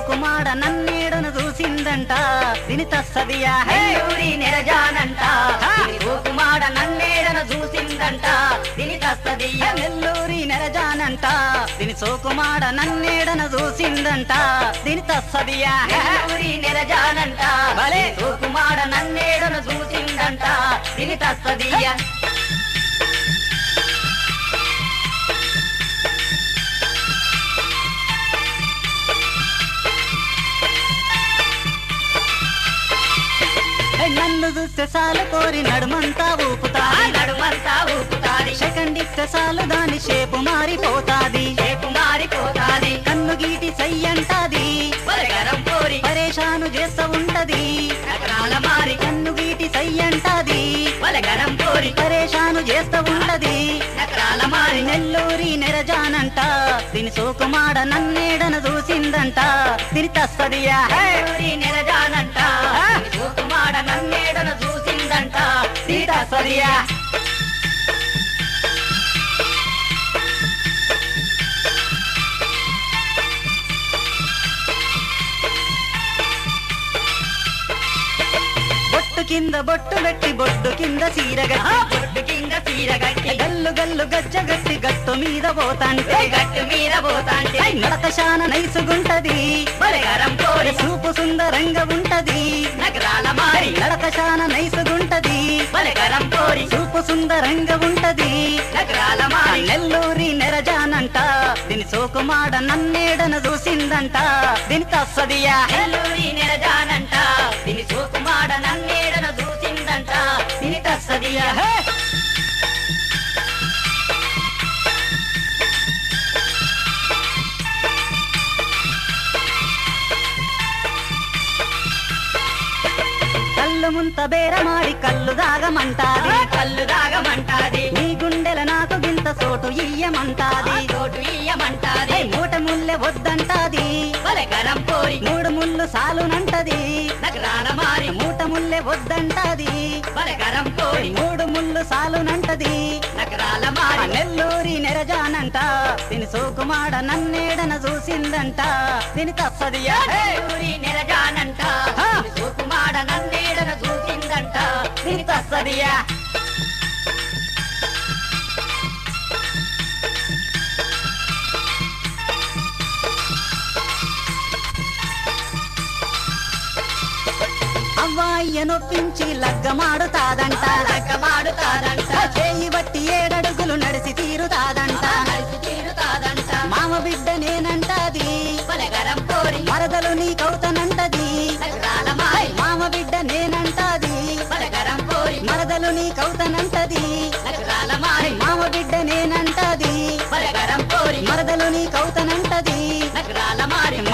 సోకుమాడ నన్నేడను చూసిందంట దీని తస్సదియా నెల్లూరి నెరజానంట దీని సోకుమాడ నన్నేడను చూసిందంట దీని తస్తదియ నెల్లూరి నెరజానంట దీని సోకుమాడ నన్నేడను చూసిందంట దీని తస్సదియా నెల్లూరి నెరజానంట భలే. సోకుమాడ నన్నేడను చూసిందంట దీని తస్తదియ నన్ను చూస్తే చాలు కోరి నడుమంతా ఆ ఊపుతాది నడుమంతా ఊపుతాది సెకండ్ ఇస్తే చాలు దాని షేపు మారిపోతాది రేపు మారిపోతాది కన్ను గీటి సయ్యంటాది బలగరం కోరి పరేషాను చేస్తా ఉంటది నగరాల మారి కన్ను గీటి సయ్యంటాది బలగరం కోరి పరేషాను చేస్తా ఉంటది నగరాల మారి నెల్లూరి నెరజానంట దీని సోకుమాడ నన్నేడను చూసిందంట దీని తస్తదియా నెల్లూరి నెరజానంట ఆ. దీని సోకుమాడ నన్నేడను చూసిందంట దీని తస్తదియ బొట్టు కింద బొట్టు పెట్టి బొట్టు కింద ఆ చీరగట్టి బొట్టు కింద చీర గట్టి గల్లు గల్లు గజ్జగట్టి గట్టు మీద పోతాంటే గట్టు మీద పోతాంటే నడక శాన నైసుగుంటది బలగరం కోరి చూపు సుందరంగా ఉంటది నగరాల మారి నడక శాన నైసుగుంటది బలగరం కోరి చూపు సుందరంగా ఉంటది నగరాల మారి నెల్లూరి నెరజానంట దీని సోకుమాడ నన్నేడను చూసిందంట దీని తస్సదియా నెల్లూరి నెరజానంట దీని సోకుమాడ నన్నేడను చూసిందంట దీని తస్తదియ కళ్ళు ముంత బేరమాడి కళ్ళు దాగమంటాది కళ్ళు దాగమంటాది నీ గుండెల నాకు గింత సోటు ఇయ్యమంటాది తోటు ఇయ్యమంటాది ఏయ్ మూట ముల్లె వద్దంటాది బలగరం కోరి మూడు ముళ్ళు సాలునంటది నగరాల మారి మూట ముల్లె వద్దంటాది బలగరం కోరి మూడు ముళ్ళు సాలునంటది నగరాల ఆ మారి నెల్లూరి నెరజానంట దీని సోకుమాడ నన్నేడన చూసిందంట దీని తప్పదియా నెల్లూరి నెరజానంట ఆ. దీని సోకుమాడ నన్నేడను చూసిందంట దీని తప్పదియా అవ్వాయ్య నొప్పించి లగ్గమాడుతాదంట లగ్గమాడుతాదంట చేయి బట్టి ఏడడుగులు నడిసి తీరుతాదంట కలిసి తీరుతాదంట మామ బిడ్డ నేనంటాది బలగరం కోరి మరదలు నీకవుతనంటది నగరాల మారి మామ బిడ్డ నేనంటాది బలగరం కోరి మరదలు నీకవుతనంటది నగరాల మారి మామ బిడ్డ నేనంటాది బలగరం కోరి మరదలు నీకవుతనంటది నగరాల మారి